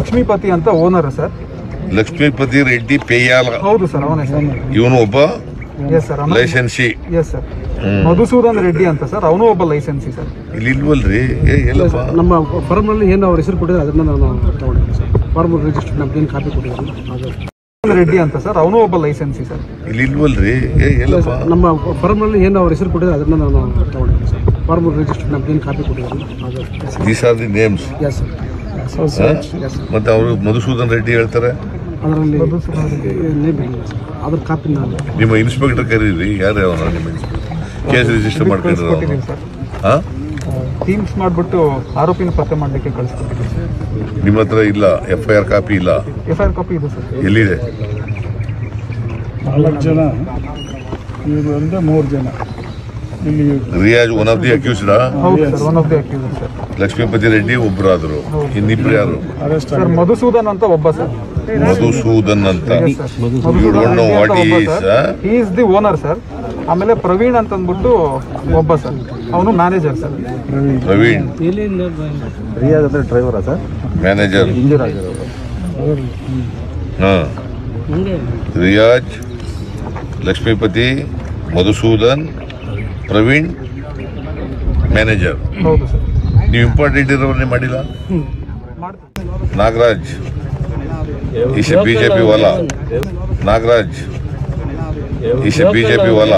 ಲಕ್ಷ್ಮೀಪತಿ ಅಂತ owner sir Lakshmipathi Reddy ಪೇಯಾಲ ಹೌದು ಸರ್ ಅವನೇ ಸರ್ ಇವನು ಒಬ್ಬ yes sir licensee yes sir Madhusudan Reddy ಅಂತ ಸರ್ ಅವನು ಒಬ್ಬ ಲೈಸೆನ್ಸಿ ಸರ್ ಇಲ್ಲಿ ಇಲ್ವಲ್ರಿ ಏ ಎಲ್ಲಪ್ಪ ನಮ್ಮ ಫಾರ್ಮ್ನಲ್ಲಿ ಏನು ಅವ್ರ ಹೆಸರು ಕೊಟ್ಟಿದ್ದಾರೆ ಅದನ್ನ ನಾನು ತಗೊಂಡಿದ್ದೀನಿ ಸರ್ ಫಾರ್ಮ್ ರಿಜಿಸ್ಟರ್ ನಮ್ಗೇನು ಕಾಪಿ ಕೊಟ್ಟಿದ್ದಾರೆ ಅದು ರೆಡ್ಡಿ ಅಂತ ಸರ್ ಅವನು ಒಬ್ಬ ಲೈಸೆನ್ಸಿ ಸರ್ ಇಲ್ಲಿ ಇಲ್ವಲ್ರಿ ಏ ಎಲ್ಲಪ್ಪ ನಮ್ಮ ಫಾರ್ಮ್ನಲ್ಲಿ ಏನು ಅವ್ರ ಹೆಸರು ಕೊಟ್ಟಿದ್ದಾರೆ ಅದನ್ನ ನಾನು ತಗೊಂಡಿದ್ದೀನಿ ಸರ್ ಫಾರ್ಮ್ ರಿಜಿಸ್ಟರ್ ನಮ್ಗೇನು ಕಾಪಿ ಕೊಟ್ಟಿದ್ದಾರೆ ಅದು these are the names yes sir ಮತ್ತೆ ಅವರು ಮಧುಸೂದನ್ ರೆಡ್ಡಿ ಹೇಳ್ತಾರೆ ಅದರಲ್ಲಿ ನೇಮ್ ಇಲ್ಲ ಸರ್ ಅದ್ರ ಕಾಪಿ ನಾನು ನಿಮ್ಮ ಇನ್ಸ್ಪೆಕ್ಟರ್ ಕರೀರಿ ಯಾರು ಅವನ ನಿಮ್ಮ ಇನ್ಸ್ಪೆಕ್ಟರ್ ಕೇಸ್ ರಿಜಿಸ್ಟರ್ ಮಾಡ್ಕೊಂಡಿರೋ ಕಳಿಸ್ಕೊಟ್ಟಿದ್ದೀನಿ ಸರ್ ಹಾ ಟೀಮ್ಸ್ ಮಾಡಿಬಿಟ್ಟು ಆರೋಪಿನ ಪತ್ತೆ ಮಾಡಲಿಕ್ಕೆ ಕಳಿಸ್ಕೊಟ್ಟಿದ್ದೀನಿ ಸರ್ ನಿಮ್ಮ ಹತ್ರ ಇಲ್ಲ ಎಫ್ ಐ ಆರ್ ಕಾಪಿ ಇಲ್ಲ ಎಫ್ ಐ ಆರ್ ಕಾಪಿ ಇದೆ ಸರ್ ಎಲ್ಲಿದೆ ನಾಲ್ಕು ಜನ ಇವರು ಅಂದರೆ ಮೂರು ಜನ ಇಲ್ಲಿ Riyaz one of the accused ಹೌದು sir one of the accuse sir Lakshmipathi Reddy ಒಬ್ಬರಾದ್ರು ಇನ್ನಿಬ್ರು ಯಾರು ಅರೆಸ್ಟ್ ಸರ್ ಮಧುಸೂದನ್ ಅಂತ ಒಬ್ಬ ಸರ್ ಮಧುಸೂದನ್ ಅಂತ Madhusudan don't know what he is, huh? He is the owner sir ಆಮೇಲೆ ಪ್ರವೀಣ್ ಅಂತ ಅಂದ್ಬಿಟ್ಟು ಒಬ್ಬ ಸರ್ ಅವನು ಮ್ಯಾನೇಜರ್ ಸರ್ ಪ್ರವೀಣ್ ರಿಯಾಜ್ ಅಂದ್ರೆ ಡ್ರೈವರಾ ಸರ್ ಮ್ಯಾನೇಜರ್ ಇಂಜೂರ್ ಆಗಿರೋದು ಹಾ ರಿಯಾಜ್ ಲಕ್ಷ್ಮೀಪತಿ ಮಧುಸೂದನ್ ಪ್ರವೀಣ್ ಮ್ಯಾನೇಜರ್ ಹೌದು ಸರ್ ನೀವು ಇಂಪಾರ್ಟೆಂಟ್ ಇರೋವನ್ನೇ ಮಾಡಿಲ್ಲ ಮಾಡ್ತೀನಿ ನಾಗರಾಜ್ ಈಶೆ ಬಿಜೆಪಿ ವಾಲ ನಾಗರಾಜ್ ಈಶೆ ಬಿಜೆಪಿ ವಾಲ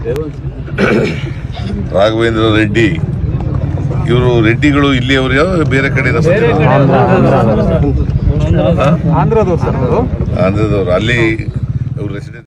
ರಾಘವೇಂದ್ರ ರೆಡ್ಡಿ ಇವರು ರೆಡ್ಡಿಗಳು ಇಲ್ಲಿಯವರು ಯಾವ ಬೇರೆ ಕಡೆ ಆಂಧ್ರದವ್ರು ಸರ್ ಅವರು ಆಂಧ್ರದವರು ಅಲ್ಲಿ ಅವ್ರ ರೆಸಿಡೆಂಟ್